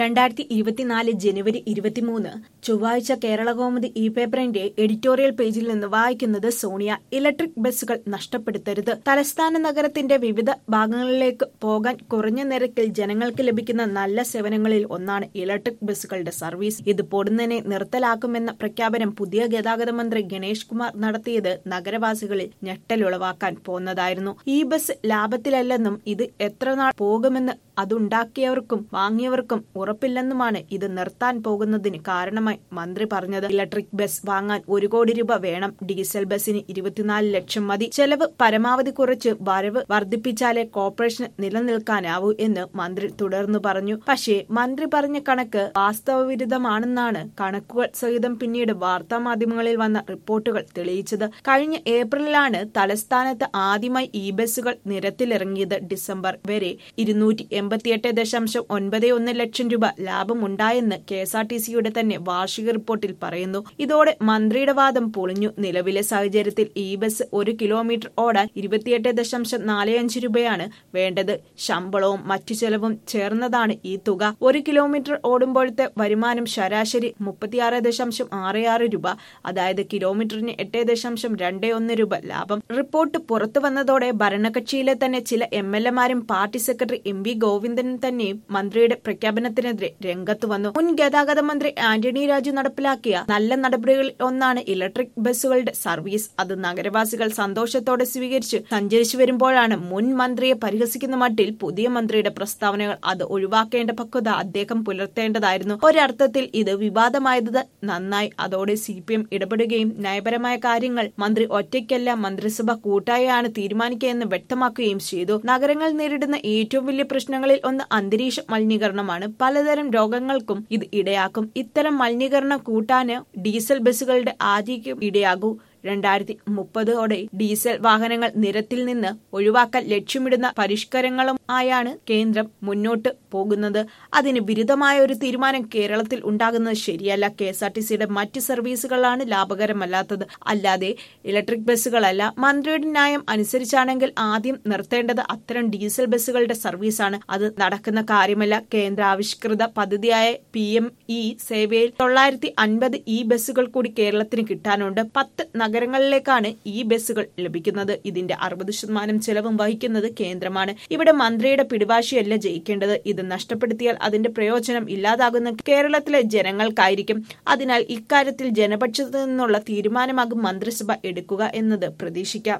രണ്ടായിരത്തി ഇരുപത്തിനാല് ജനുവരി ഇരുപത്തിമൂന്ന് ചൊവ്വാഴ്ച കേരളകൗമുദി ഇ പേപ്പറിന്റെ എഡിറ്റോറിയൽ പേജിൽ നിന്ന് വായിക്കുന്നത് സോണിയ ഇലക്ട്രിക് ബസ്സുകൾ നഷ്ടപ്പെടുത്തരുത് തലസ്ഥാന നഗരത്തിന്റെ വിവിധ ഭാഗങ്ങളിലേക്ക് പോകാൻ കുറഞ്ഞ നിരക്കിൽ ജനങ്ങൾക്ക് ലഭിക്കുന്ന നല്ല സേവനങ്ങളിൽ ഒന്നാണ് ഇലക്ട്രിക് ബസ്സുകളുടെ സർവീസ് ഇത് പൊടുന്നനെ നിർത്തലാക്കുമെന്ന പ്രഖ്യാപനം പുതിയ ഗതാഗത മന്ത്രി ഗണേഷ് കുമാർ നടത്തിയത് നഗരവാസികളിൽ ഞെട്ടലുളവാക്കാൻ പോന്നതായിരുന്നു ഈ ബസ് ലാഭത്തിലല്ലെന്നും ഇത് എത്ര നാൾ പോകുമെന്ന് അതുണ്ടാക്കിയവർക്കും വാങ്ങിയവർക്കും ഉറപ്പില്ലെന്നുമാണ് ഇത് നിർത്താൻ പോകുന്നതിന് കാരണമായി മന്ത്രി പറഞ്ഞത് ഇലക്ട്രിക് ബസ് വാങ്ങാൻ ഒരു കോടി രൂപ വേണം ഡീസൽ ബസിന് ഇരുപത്തിനാല് ലക്ഷം മതി ചെലവ് പരമാവധി കുറച്ച് വരവ് വർദ്ധിപ്പിച്ചാലേ കോർപ്പറേഷൻ നിലനിൽക്കാനാവൂ എന്ന് മന്ത്രി തുടർന്ന് പറഞ്ഞു പക്ഷേ മന്ത്രി പറഞ്ഞ കണക്ക് വാസ്തവവിരുദ്ധമാണെന്നാണ് കണക്കുകൾ സഹിതം പിന്നീട് വാർത്താമാധ്യമങ്ങളിൽ വന്ന റിപ്പോർട്ടുകൾ തെളിയിച്ചത് കഴിഞ്ഞ ഏപ്രിലാണ് തലസ്ഥാനത്ത് ആദ്യമായി ഇ ബസ്സുകൾ നിരത്തിലിറങ്ങിയത് ഡിസംബർ വരെ ഇരുന്നൂറ്റി എൺപത്തിയെട്ട് ദശാംശം ഒൻപത് ഒന്ന് ലക്ഷം രൂപ ലാഭമുണ്ടായെന്ന് കെ എസ് ആർ ടി സിയുടെ തന്നെ വാർഷിക റിപ്പോർട്ടിൽ പറയുന്നു ഇതോടെ മന്ത്രിയുടെ വാദം പൊളിഞ്ഞു നിലവിലെ സാഹചര്യത്തിൽ ഈ ബസ് ഒരു കിലോമീറ്റർ ഓടാൻ ഇരുപത്തിയെട്ട് ദശാംശം നാല് അഞ്ച് രൂപയാണ് വേണ്ടത് ശമ്പളവും മറ്റു ചെലവും ചേർന്നതാണ് ഈ തുക ഒരു കിലോമീറ്റർ ഓടുമ്പോഴത്തെ വരുമാനം ശരാശരി മുപ്പത്തിയാറ് ദശാംശം ആറ് ആറ് രൂപ അതായത് കിലോമീറ്ററിന് എട്ട് ദശാംശം രണ്ട് ഒന്ന് രൂപ ലാഭം റിപ്പോർട്ട് പുറത്തു വന്നതോടെ ഭരണകക്ഷിയിലെ തന്നെ ചില എം എൽ എമാരും പാർട്ടി സെക്രട്ടറി എം വി ഗോവിന്ദനും തന്നെയും മന്ത്രിയുടെ പ്രഖ്യാപനത്തിനെതിരെ രംഗത്ത് വന്നു മുൻ ഗതാഗത മന്ത്രി ആന്റണി രാജു നടപ്പിലാക്കിയ നല്ല നടപടികളിൽ ഒന്നാണ് ഇലക്ട്രിക് ബസ്സുകളുടെ സർവീസ് അത് നഗരവാസികൾ സന്തോഷത്തോടെ സ്വീകരിച്ച് സഞ്ചരിച്ചു വരുമ്പോഴാണ് മുൻ മന്ത്രിയെ പരിഹസിക്കുന്ന മട്ടിൽ പുതിയ മന്ത്രിയുടെ പ്രസ്താവനകൾ അത് ഒഴിവാക്കേണ്ട പക്വത അദ്ദേഹം പുലർത്തേണ്ടതായിരുന്നു ഒരർത്ഥത്തിൽ ഇത് വിവാദമായത് നന്നായി അതോടെ സി പി എം ഇടപെടുകയും നയപരമായ കാര്യങ്ങൾ മന്ത്രി ഒറ്റയ്ക്കല്ല മന്ത്രിസഭ കൂട്ടായാണ് തീരുമാനിക്കുകയെന്ന് വ്യക്തമാക്കുകയും ചെയ്തു നഗരങ്ങൾ നേരിടുന്ന ഏറ്റവും വലിയ പ്രശ്നങ്ങളിൽ ഒന്ന് അന്തരീക്ഷ മലിനീകരണമാണ് പലതരം രോഗങ്ങൾക്കും ഇത് ഇടയാക്കും ഇത്തരം മലിനീകരണം കൂട്ടാന് ഡീസൽ ബസ്സുകളുടെ ആധിക്യം ഇടയാകൂ രണ്ടായിരത്തി മുപ്പതോടെ ഡീസൽ വാഹനങ്ങൾ നിരത്തിൽ നിന്ന് ഒഴിവാക്കാൻ ലക്ഷ്യമിടുന്ന പരിഷ്കാരങ്ങളും ആയാണ് കേന്ദ്രം മുന്നോട്ട് പോകുന്നത് അതിന് വിരുദ്ധമായ ഒരു തീരുമാനം കേരളത്തിൽ ഉണ്ടാകുന്നത് ശരിയല്ല കെ എസ് ആർ ടി സിയുടെ മറ്റ് സർവീസുകളാണ് ലാഭകരമല്ലാത്തത് അല്ലാതെ ഇലക്ട്രിക് ബസ്സുകളല്ല മന്ത്രിയുടെ ന്യായം അനുസരിച്ചാണെങ്കിൽ ആദ്യം നിർത്തേണ്ടത് അത്തരം ഡീസൽ ബസ്സുകളുടെ സർവീസാണ് അത് നടക്കുന്ന കാര്യമല്ല കേന്ദ്ര ആവിഷ്കൃത പദ്ധതിയായ പി എം ഇ സേവയിൽ തൊള്ളായിരത്തി അൻപത് ഇ ബസ്സുകൾ കൂടി കേരളത്തിന് കിട്ടാനുണ്ട് പത്ത് നഗരങ്ങളിലേക്കാണ് ഈ ബസ്സുകൾ ലഭിക്കുന്നത് ഇതിന്റെ അറുപത് ശതമാനം ചെലവും വഹിക്കുന്നത് കേന്ദ്രമാണ് ഇവിടെ മന്ത്രിയുടെ പിടിവാശിയല്ല ജയിക്കേണ്ടത് ഇത് നഷ്ടപ്പെടുത്തിയാൽ അതിന്റെ പ്രയോജനം ഇല്ലാതാകുന്ന കേരളത്തിലെ ജനങ്ങൾക്കായിരിക്കും അതിനാൽ ഇക്കാര്യത്തിൽ ജനപക്ഷത്തു നിന്നുള്ള തീരുമാനമാകും മന്ത്രിസഭ എടുക്കുക എന്നത് പ്രതീക്ഷിക്കാം